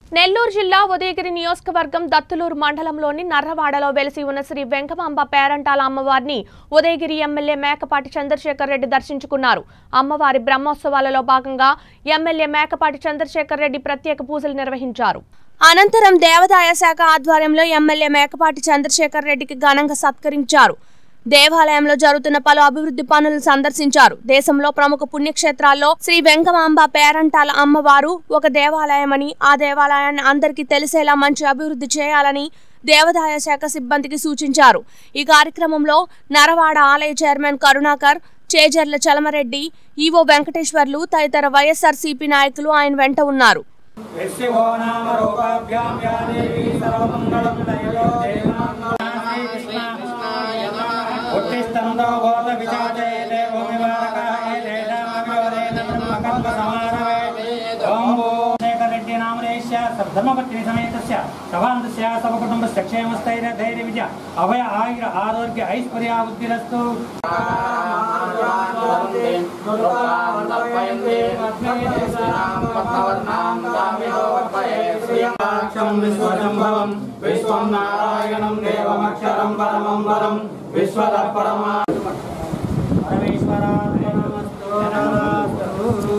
నెల్లూరు జిల్లా ఉదయగిరి నియోజకవర్గం దత్తులూరు మండలంలోని నర్రవాడలో వెలిసి ఉన్న శ్రీ వెంకమాంబ పేరంటాల అమ్మవారిని ఉదయగిరి ఎమ్మెల్యే మేకపాటి చంద్రశేఖర్ రెడ్డి దర్శించుకున్నారు అమ్మవారి బ్రహ్మోత్సవాలలో భాగంగా ఎమ్మెల్యే మేకపాటి చంద్రశేఖర్ రెడ్డి ప్రత్యేక పూజలు నిర్వహించారు అనంతరం దేవాదాయ శాఖ ఆధ్వర్యంలో ఎమ్మెల్యే మేకపాటి చంద్రశేఖర్ రెడ్డికి ఘనంగా సత్కరించారు దేవాలయంలో జరుగుతున్న పలు అభివృద్ధి పనులను సందర్శించారు దేశంలో ప్రముఖ పుణ్యక్షేత్రాల్లో శ్రీ వెంకమాంబ పేరంటాల అమ్మవారు ఒక దేవాలయమని ఆ దేవాలయాన్ని అందరికీ తెలిసేలా మంచి అభివృద్ధి చేయాలని దేవాదాయ శాఖ సిబ్బందికి సూచించారు ఈ కార్యక్రమంలో నరవాడ ఆలయ చైర్మన్ కరుణాకర్ చేజర్ల చలమరెడ్డి ఈవో వెంకటేశ్వర్లు తదితర వైఎస్ఆర్సీపీ నాయకులు ఆయన వెంట ఉన్నారు यस्यो नाम रूपाभ्यां या देवी सर्वमङ्गलं दयो उत्तिष्ठन्तो भूत विचाचे देवो निवारकाय तेषामभिवदेन ब्रह्मकल्पसमारवे ॐ भो शेखररेड्डी नामदेश्य धर्मपत्नी समेतस्य सभान्तस्य स्वकुटुम्बस्य क्षेमस्थैर्य धैर्यविजय अभय आयुर आरोग्य ऐश्वर्याबुद्धिरस्तु శ్రీయాక్షం విశ్వశంభవం విశ్వం నారాయణం దేవమక్షరం పరమం వరం విశ్వద పరమా పరమేశ్వరాత్మనమస్తు నమస్తు.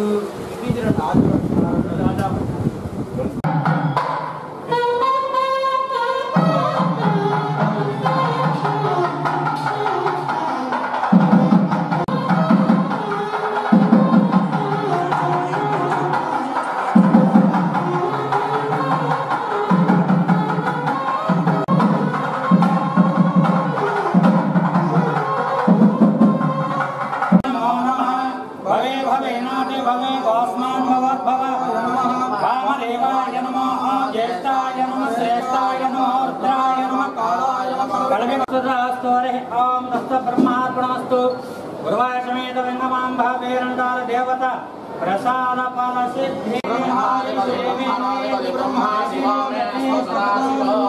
नमो नमः भवे भवेनाति भवे गोस्मान् भवद्भव वामदेवाय नमः ज्येष्ठाय नमः श्रेष्ठाय नमः रुद्राय नमः कालाय नमः कलविस्तुतास्तु हरिः ॐ तस्य ब्रह्मार्पणमस्तु गुरुवाय समेत वेङ्गमाम्बा वेरण्डाल देवता प्रसाद फल सिद्धि